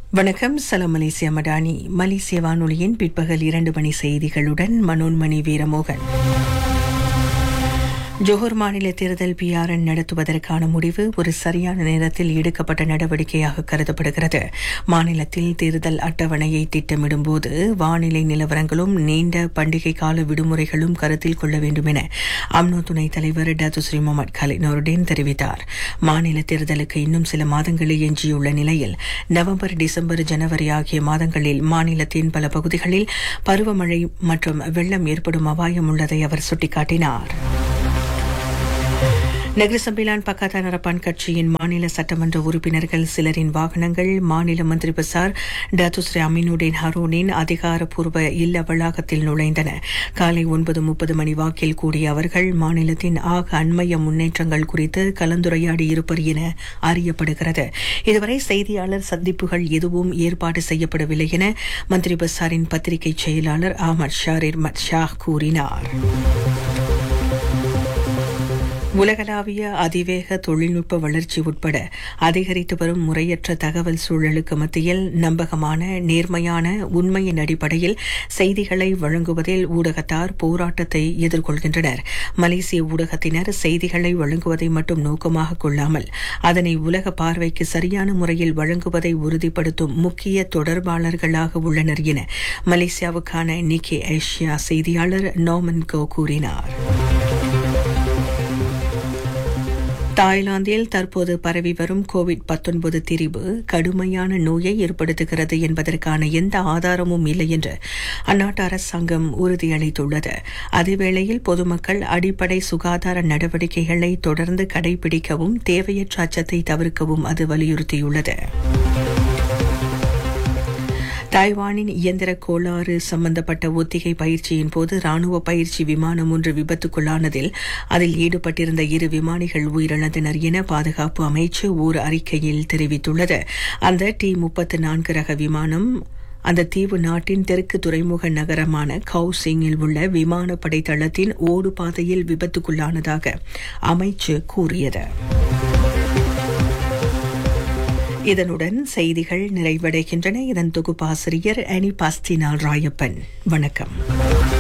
வணக்கம் சலாம் மலேசியா மடானி மலேசிய வானொலியின் பிற்பகல் இரண்டு மணி செய்திகளுடன் மனோன்மணி வீரமோகன் ஜோஹர் மாநில தேர்தல் பிஆர்என் நடத்துவதற்கான முடிவு ஒரு சரியான நேரத்தில் எடுக்கப்பட்ட நடவடிக்கையாக கருதப்படுகிறது மாநிலத்தில் தேர்தல் அட்டவணையை திட்டமிடும்போது வானிலை நிலவரங்களும் நீண்ட பண்டிகை கால விடுமுறைகளும் கருத்தில் கொள்ள வேண்டும் என அம்னோ துணைத் தலைவர் டத்துஸ்ரீ முகமது கலி நோருடேன் தெரிவித்தார் மாநில தேர்தலுக்கு இன்னும் சில மாதங்களே எஞ்சியுள்ள நிலையில் நவம்பர் டிசம்பர் ஜனவரி ஆகிய மாதங்களில் மாநிலத்தின் பல பகுதிகளில் பருவமழை மற்றும் வெள்ளம் ஏற்படும் அபாயம் உள்ளதை அவர் சுட்டிக்காட்டினார் நகர சம்பிலான் பக்காத்தா நரப்பான் கட்சியின் மாநில சட்டமன்ற உறுப்பினர்கள் சிலரின் வாகனங்கள் மாநில மந்திரி பசார் டத்துஸ்ரீ அமீனுடீன் ஹரோனின் அதிகாரப்பூர்வ இல்ல வளாகத்தில் நுழைந்தன காலை ஒன்பது முப்பது மணி வாக்கில் கூடிய அவர்கள் மாநிலத்தின் ஆக அண்மைய முன்னேற்றங்கள் குறித்து கலந்துரையாடி இருப்பர் என அறியப்படுகிறது இதுவரை செய்தியாளர் சந்திப்புகள் எதுவும் ஏற்பாடு செய்யப்படவில்லை என மந்திரி பசாரின் பத்திரிகை செயலாளர் அஹமத் ஷாரிர் மத் ஷாஹ் கூறினார் உலகளாவிய அதிவேக தொழில்நுட்ப வளர்ச்சி உட்பட அதிகரித்து வரும் முறையற்ற தகவல் சூழலுக்கு மத்தியில் நம்பகமான நேர்மையான உண்மையின் அடிப்படையில் செய்திகளை வழங்குவதில் ஊடகத்தார் போராட்டத்தை எதிர்கொள்கின்றனர் மலேசிய ஊடகத்தினர் செய்திகளை வழங்குவதை மட்டும் நோக்கமாக கொள்ளாமல் அதனை உலக பார்வைக்கு சரியான முறையில் வழங்குவதை உறுதிப்படுத்தும் முக்கிய தொடர்பாளர்களாக உள்ளனர் என மலேசியாவுக்கான நிக்கி ஏஷியா செய்தியாளர் நோமன் கோ கூறினார் தாய்லாந்தில் தற்போது பரவி வரும் கோவிட் பத்தொன்பது திரிவு கடுமையான நோயை ஏற்படுத்துகிறது என்பதற்கான எந்த ஆதாரமும் இல்லை என்று அந்நாட்டு அரசாங்கம் உறுதியளித்துள்ளது அதேவேளையில் பொதுமக்கள் அடிப்படை சுகாதார நடவடிக்கைகளை தொடர்ந்து கடைபிடிக்கவும் தேவையற்ற அச்சத்தை தவிர்க்கவும் அது வலியுறுத்தியுள்ளது தாய்வானின் இயந்திர கோளாறு சம்பந்தப்பட்ட ஒத்திகை பயிற்சியின் போது ராணுவ பயிற்சி விமானம் ஒன்று விபத்துக்குள்ளானதில் அதில் ஈடுபட்டிருந்த இரு விமானிகள் உயிரிழந்தனர் என பாதுகாப்பு அமைச்சு ஓர் அறிக்கையில் தெரிவித்துள்ளது அந்த டி முப்பத்து நான்கு ரக விமானம் அந்த தீவு நாட்டின் தெற்கு துறைமுக நகரமான கவுசிங்கில் உள்ள விமானப்படை தளத்தின் ஓடு பாதையில் விபத்துக்குள்ளானதாக அமைச்சு கூறியது இதனுடன் செய்திகள் நிறைவடைகின்றன இதன் தொகுப்பாசிரியர் அனி பாஸ்தினால் ராயப்பன் வணக்கம்